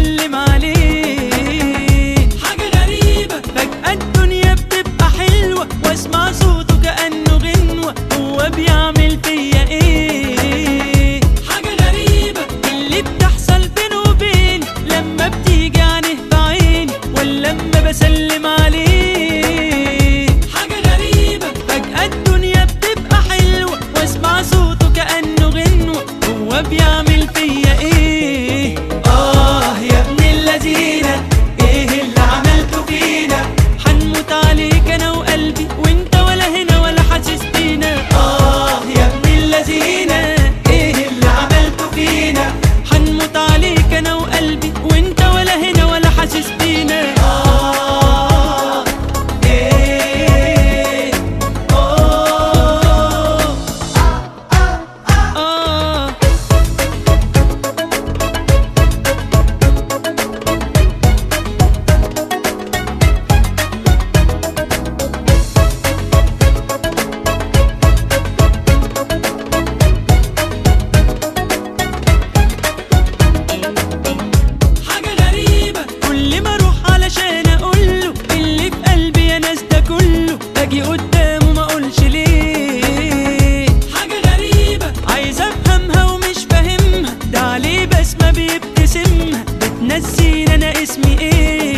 بسلم عليه حاجة غريبة فجأة الدنيا بتبقى حلوة واسمع صوته كأنه غنوة هو بيعمل فيا ايه حاجة غريبة اللي بتحصل بينه وبيني لما بتيجي عينيه في عيني ولا لما بسلم عليه حاجة غريبة فجأة الدنيا بتبقى حلوة واسمع صوته كأنه غنوة هو بيعمل فيا ايه آه يا ابن اللذينة إيه اللي عملته فينا حنموت عليك انا وقلبي وانت ولا هنا ولا حاسس بينا آه يا ابن اللذينة إيه اللي عملته فينا حنموت عليك انا وقلبي وانت ولا هنا ولا حاسس بينا آه إيه أوه آه حاجة غريبة كل ما اروح علشان اقوله اللي في قلبي يا ناس ده كله اجي قدامه ما اقولش ليه حاجة غريبة عايز افهمها ومش فاهمها ده عليه بسمة بيبتسمها بتنسيني انا اسمي ايه